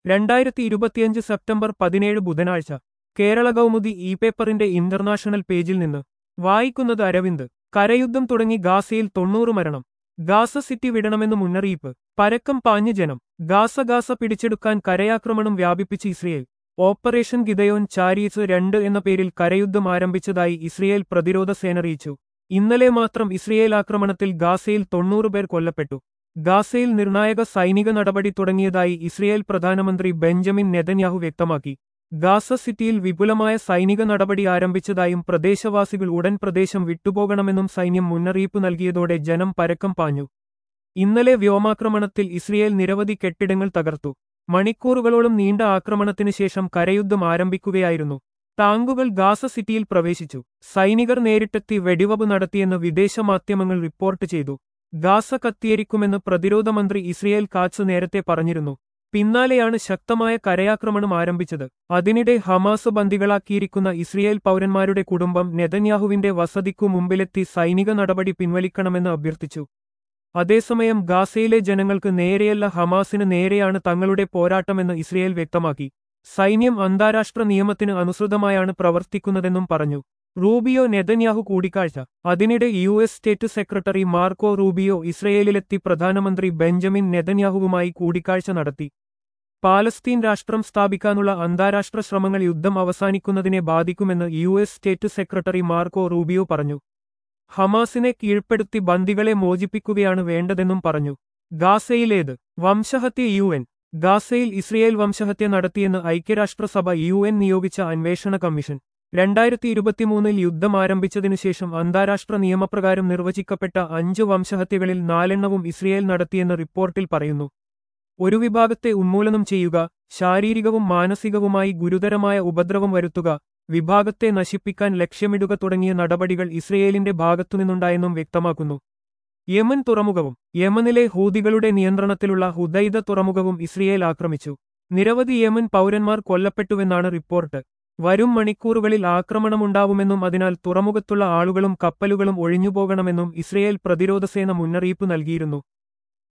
രണ്ടായിരത്തി ഇരുപത്തിയഞ്ച് സെപ്റ്റംബർ പതിനേഴ് ബുധനാഴ്ച കേരള കൗമുദി ഇ പേപ്പറിന്റെ ഇന്റർനാഷണൽ പേജിൽ നിന്ന് വായിക്കുന്നത് അരവിന്ദ് കരയുദ്ധം തുടങ്ങി ഗാസയിൽ തൊണ്ണൂറ് മരണം ഗാസ സിറ്റി വിടണമെന്ന് മുന്നറിയിപ്പ് പരക്കം പാഞ്ഞ് ജനം ഗാസ ഗാസ പിടിച്ചെടുക്കാൻ കരയാക്രമണം വ്യാപിപ്പിച്ച് ഇസ്രയേൽ ഓപ്പറേഷൻ ഗിദയോൻ ചാരീസ് രണ്ട് എന്ന പേരിൽ കരയുദ്ധം ആരംഭിച്ചതായി ഇസ്രയേൽ പ്രതിരോധ സേന അറിയിച്ചു ഇന്നലെ മാത്രം ഇസ്രയേൽ ആക്രമണത്തിൽ ഗാസയിൽ തൊണ്ണൂറ് പേർ കൊല്ലപ്പെട്ടു ഗാസയിൽ നിർണായക സൈനിക നടപടി തുടങ്ങിയതായി ഇസ്രയേൽ പ്രധാനമന്ത്രി ബെഞ്ചമിൻ നെതന്യാഹു വ്യക്തമാക്കി ഗാസ സിറ്റിയിൽ വിപുലമായ സൈനിക നടപടി ആരംഭിച്ചതായും പ്രദേശവാസികൾ ഉടൻ പ്രദേശം വിട്ടുപോകണമെന്നും സൈന്യം മുന്നറിയിപ്പ് നൽകിയതോടെ ജനം പരക്കം പാഞ്ഞു ഇന്നലെ വ്യോമാക്രമണത്തിൽ ഇസ്രയേൽ നിരവധി കെട്ടിടങ്ങൾ തകർത്തു മണിക്കൂറുകളോളം നീണ്ട ആക്രമണത്തിനു ശേഷം കരയുദ്ധം ആരംഭിക്കുകയായിരുന്നു ടാങ്കുകൾ ഗാസ സിറ്റിയിൽ പ്രവേശിച്ചു സൈനികർ നേരിട്ടെത്തി വെടിവപ്പ് നടത്തിയെന്ന് വിദേശ മാധ്യമങ്ങൾ റിപ്പോർട്ട് ചെയ്തു ഗാസ കത്തിയേരിക്കുമെന്ന് പ്രതിരോധ മന്ത്രി ഇസ്രയേൽ കാറ്റ്സ് നേരത്തെ പറഞ്ഞിരുന്നു പിന്നാലെയാണ് ശക്തമായ കരയാക്രമണം ആരംഭിച്ചത് അതിനിടെ ഹമാസ് ബന്ദികളാക്കിയിരിക്കുന്ന ഇസ്രയേൽ പൗരന്മാരുടെ കുടുംബം നെതന്യാഹുവിന്റെ വസതിക്കു മുമ്പിലെത്തി സൈനിക നടപടി പിൻവലിക്കണമെന്ന് അഭ്യർത്ഥിച്ചു അതേസമയം ഗാസയിലെ ജനങ്ങൾക്ക് നേരെയല്ല ഹമാസിന് നേരെയാണ് തങ്ങളുടെ പോരാട്ടമെന്ന് ഇസ്രയേൽ വ്യക്തമാക്കി സൈന്യം അന്താരാഷ്ട്ര നിയമത്തിന് അനുസൃതമായാണ് പ്രവർത്തിക്കുന്നതെന്നും പറഞ്ഞു റൂബിയോ നെതന്യാഹു കൂടിക്കാഴ്ച അതിനിടെ U S state secretary Marco Rubio ഇസ്രയേലിലെത്തി പ്രധാനമന്ത്രി ബെഞ്ചമിൻ നെതന്യാഹുവുമായി കൂടിക്കാഴ്ച നടത്തി പാലസ്തീൻ രാഷ്ട്രം സ്ഥാപിക്കാനുള്ള അന്താരാഷ്ട്ര ശ്രമങ്ങൾ യുദ്ധം അവസാനിക്കുന്നതിനെ ബാധിക്കുമെന്ന് U S state secretary Marco Rubio പറഞ്ഞു ഹമാസിനെ കീഴ്പ്പെടുത്തി ബന്ദികളെ മോചിപ്പിക്കുകയാണ് വേണ്ടതെന്നും പറഞ്ഞു ഗാസയിലേത് വംശഹത്യ യു എൻ ഗാസയിൽ ഇസ്രയേൽ വംശഹത്യ നടത്തിയെന്ന് ഐക്യരാഷ്ട്രസഭ യു എൻ നിയോഗിച്ച അന്വേഷണ കമ്മീഷൻ രണ്ടായിരത്തി ഇരുപത്തിമൂന്നിൽ യുദ്ധം ആരംഭിച്ചതിനുശേഷം അന്താരാഷ്ട്ര നിയമപ്രകാരം നിർവചിക്കപ്പെട്ട അഞ്ച് വംശഹത്യകളിൽ നാലെണ്ണവും ഇസ്രയേൽ നടത്തിയെന്ന് റിപ്പോർട്ടിൽ പറയുന്നു ഒരു വിഭാഗത്തെ ഉന്മൂലനം ചെയ്യുക ശാരീരികവും മാനസികവുമായി ഗുരുതരമായ ഉപദ്രവം വരുത്തുക വിഭാഗത്തെ നശിപ്പിക്കാൻ ലക്ഷ്യമിടുക തുടങ്ങിയ നടപടികൾ ഇസ്രയേലിന്റെ ഭാഗത്തുനിന്നുണ്ടായെന്നും വ്യക്തമാക്കുന്നു യമൻ തുറമുഖവും യമനിലെ ഹൂതികളുടെ നിയന്ത്രണത്തിലുള്ള ഹുദൈദ തുറമുഖവും ഇസ്രയേൽ ആക്രമിച്ചു നിരവധി യമൻ പൗരന്മാർ കൊല്ലപ്പെട്ടുവെന്നാണ് റിപ്പോർട്ട് വരും മണിക്കൂറുകളിൽ ആക്രമണമുണ്ടാവുമെന്നും അതിനാൽ തുറമുഖത്തുള്ള ആളുകളും കപ്പലുകളും ഒഴിഞ്ഞുപോകണമെന്നും ഇസ്രയേൽ പ്രതിരോധസേന മുന്നറിയിപ്പ് നൽകിയിരുന്നു